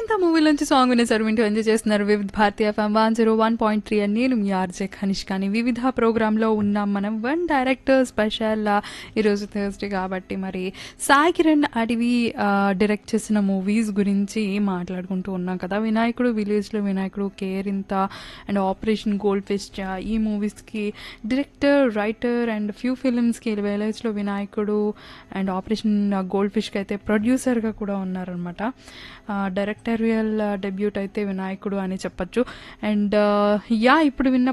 Samantha movie నుంచి song వినేసారు వింటూ ఎంజాయ్ చేస్తున్నారు Vividh Bharati FM one zero one point three అని నేను మీ ఆర్జే ఖనిష్ కానీ వివిధ ప్రోగ్రాంలో ఉన్నాం మనం వన్ డైరెక్టర్ స్పెషల్ ఈరోజు థర్స్డే కాబట్టి మరి సాయి కిరణ్ అడివి డైరెక్ట్ చేసిన మూవీస్ గురించి మాట్లాడుకుంటూ ఉన్నాం కదా వినాయకుడు విలేజ్లో వినాయకుడు కేర్ ఇంత అండ్ ఆపరేషన్ గోల్డ్ ఫిస్ట్ ఈ మూవీస్కి డైరెక్టర్ రైటర్ అండ్ ఫ్యూ ఫిల్మ్స్కి విలేజ్లో వినాయకుడు అండ్ ఆపరేషన్ గోల్డ్ ఫిష్కి అయితే ప్రొడ్యూసర్గా కూడా ఉన్నారనమాట డైరెక్టరియల్ డెబ్యూట్ అయితే వినాయకుడు అని చెప్పొచ్చు అండ్ యా ఇప్పుడు విన్న